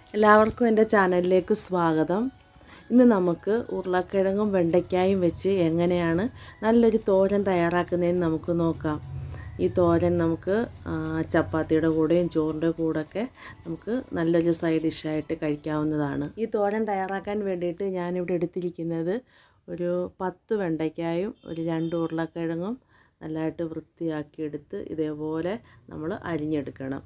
എല്ലാവർക്കും എൻ്റെ ചാനലിലേക്ക് സ്വാഗതം ഇന്ന് നമുക്ക് ഉരുളക്കിഴങ്ങും വെണ്ടയ്ക്കായും വെച്ച് എങ്ങനെയാണ് നല്ലൊരു തോരൻ തയ്യാറാക്കുന്നതെന്ന് നമുക്ക് നോക്കാം ഈ തോരൻ നമുക്ക് ആ, ചപ്പാത്തിയുടെ കൂടെയും ചോറിൻ്റെ കൂടെയൊക്കെ നമുക്ക് നല്ലൊരു സൈഡ് ഡിഷായിട്ട് കഴിക്കാവുന്നതാണ് ഈ തോരൻ തയ്യാറാക്കാൻ വേണ്ടിയിട്ട് ഞാനിവിടെ എടുത്തിരിക്കുന്നത് ഒരു പത്ത് വെണ്ടയ്ക്കായും ഒരു രണ്ട് ഉരുളക്കിഴങ്ങും നല്ലതായിട്ട് വൃത്തിയാക്കിയെടുത്ത് ഇതേപോലെ നമ്മൾ അരിഞ്ഞെടുക്കണം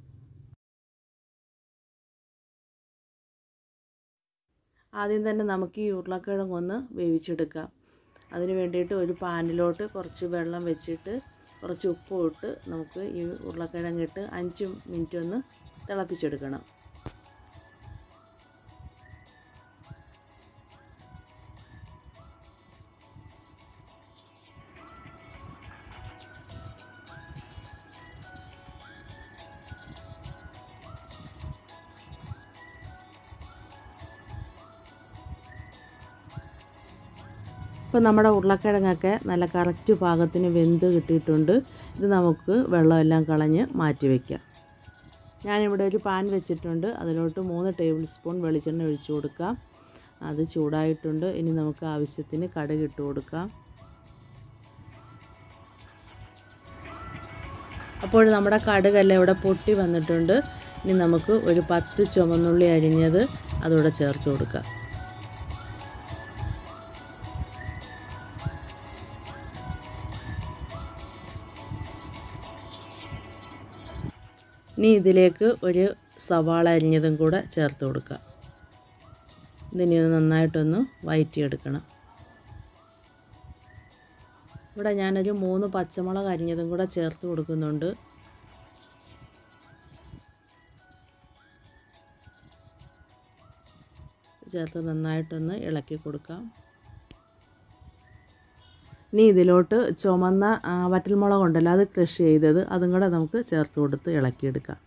ആദ്യം തന്നെ നമുക്ക് ഈ ഉരുളക്കിഴങ്ങ് ഒന്ന് വേവിച്ചെടുക്കാം അതിന് വേണ്ടിയിട്ട് ഒരു പാനിലോട്ട് കുറച്ച് വെള്ളം വെച്ചിട്ട് കുറച്ച് ഉപ്പും ഇട്ട് നമുക്ക് ഈ ഉരുളക്കിഴങ്ങിട്ട് അഞ്ച് മിനിറ്റ് ഒന്ന് തിളപ്പിച്ചെടുക്കണം ഇപ്പോൾ നമ്മുടെ ഉരുളക്കിഴങ്ങൊക്കെ നല്ല കറക്റ്റ് പാകത്തിന് വെന്ത് കിട്ടിയിട്ടുണ്ട് ഇത് നമുക്ക് വെള്ളമെല്ലാം കളഞ്ഞ് മാറ്റി വയ്ക്കാം ഞാനിവിടെ ഒരു പാൻ വെച്ചിട്ടുണ്ട് അതിലോട്ട് മൂന്ന് ടേബിൾ സ്പൂൺ വെളിച്ചെണ്ണ ഒഴിച്ചു കൊടുക്കാം അത് ചൂടായിട്ടുണ്ട് ഇനി നമുക്ക് ആവശ്യത്തിന് കടുക് ഇട്ട് കൊടുക്കാം അപ്പോൾ നമ്മുടെ കടുകെല്ലാം ഇവിടെ പൊട്ടി വന്നിട്ടുണ്ട് ഇനി നമുക്ക് ഒരു പത്ത് ചുവന്നുള്ളി അരിഞ്ഞത് അതോടെ ചേർത്ത് കൊടുക്കാം ഇനി ഇതിലേക്ക് ഒരു സവാള അരിഞ്ഞതും കൂടെ ചേർത്ത് കൊടുക്കുക ഇതിനി ഒന്ന് നന്നായിട്ടൊന്ന് വയറ്റിയെടുക്കണം ഇവിടെ ഞാനൊരു മൂന്ന് പച്ചമുളക് അരിഞ്ഞതും കൂടെ ചേർത്ത് കൊടുക്കുന്നുണ്ട് ചേർത്ത് നന്നായിട്ടൊന്ന് ഇളക്കി കൊടുക്കാം ഇനി ഇതിലോട്ട് ചുമന്ന ആ, വറ്റൽമുളക് ഉണ്ടല്ലോ അത് കൃഷി ചെയ്തത് അതും കൂടെ നമുക്ക് ചേർത്ത് കൊടുത്ത് ഇളക്കിയെടുക്കാം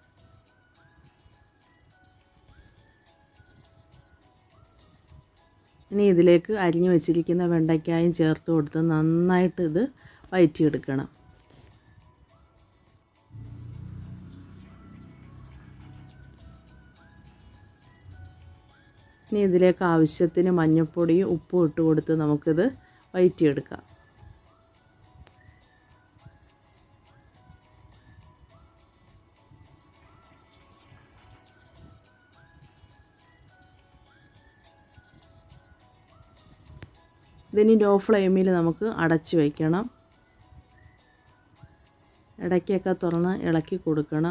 ഇനി ഇതിലേക്ക് അരിഞ്ഞു വെച്ചിരിക്കുന്ന വെണ്ടയ്ക്കായും ചേർത്ത് കൊടുത്ത് നന്നായിട്ട് ഇത് വയറ്റിയെടുക്കണം ഇനി ഇതിലേക്ക് ആവശ്യത്തിന് മഞ്ഞൾപ്പൊടിയും ഉപ്പും ഇട്ട് കൊടുത്ത് നമുക്കിത് വയറ്റിയെടുക്കാം ഇതിനി ലോ ഫ്ലെയിമിൽ നമുക്ക് അടച്ചു വയ്ക്കണം ഇടയ്ക്കൊക്കെ തുറന്ന് ഇളക്കി കൊടുക്കണം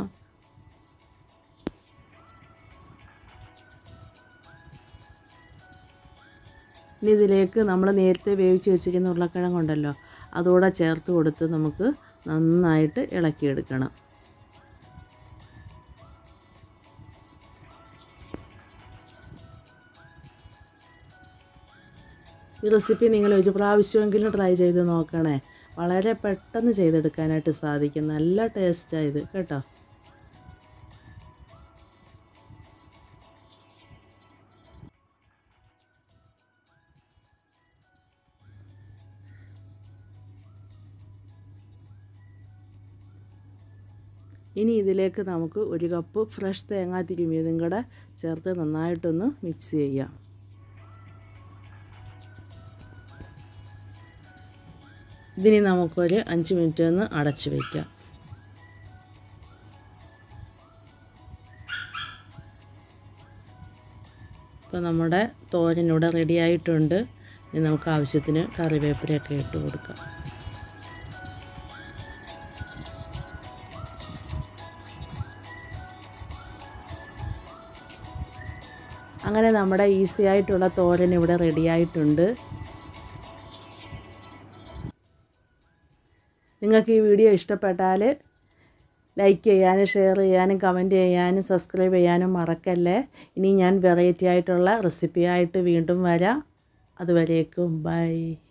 ഇനി ഇതിലേക്ക് നമ്മൾ നേരത്തെ വേവിച്ച് വെച്ചിരിക്കുന്ന ഉരുളക്കിഴങ്ങുണ്ടല്ലോ അതുകൂടെ ചേർത്ത് കൊടുത്ത് നമുക്ക് നന്നായിട്ട് ഇളക്കിയെടുക്കണം ഈ റെസിപ്പി നിങ്ങൾ ഒരു പ്രാവശ്യമെങ്കിലും ട്രൈ ചെയ്ത് നോക്കണേ വളരെ പെട്ടെന്ന് ചെയ്തെടുക്കാനായിട്ട് സാധിക്കും നല്ല ടേസ്റ്റാണ് ഇത് കേട്ടോ ഇനി ഇതിലേക്ക് നമുക്ക് ഒരു കപ്പ് ഫ്രഷ് തേങ്ങാ തിരുമിയതും കൂടെ ചേർത്ത് നന്നായിട്ടൊന്ന് മിക്സ് ചെയ്യാം ഇതിനി നമുക്കൊരു അഞ്ച് മിനിറ്റ് ഒന്ന് അടച്ച് വയ്ക്കാം ഇപ്പോൾ നമ്മുടെ തോരൻ ഇവിടെ റെഡി ആയിട്ടുണ്ട് ഇനി നമുക്ക് ആവശ്യത്തിന് കറിവേപ്പിലയൊക്കെ ഇട്ട് കൊടുക്കാം അങ്ങനെ നമ്മുടെ ഈസി ആയിട്ടുള്ള തോരൻ ഇവിടെ റെഡി ആയിട്ടുണ്ട് നിങ്ങൾക്ക് ഈ വീഡിയോ ഇഷ്ടപ്പെട്ടാൽ ലൈക്ക് ചെയ്യാനും ഷെയർ ചെയ്യാനും കമൻറ്റ് ചെയ്യാനും സബ്സ്ക്രൈബ് ചെയ്യാനും മറക്കല്ലേ ഇനി ഞാൻ വെറൈറ്റി ആയിട്ടുള്ള റെസിപ്പി ആയിട്ട് വീണ്ടും വരാം അതുവരേക്കും ബൈ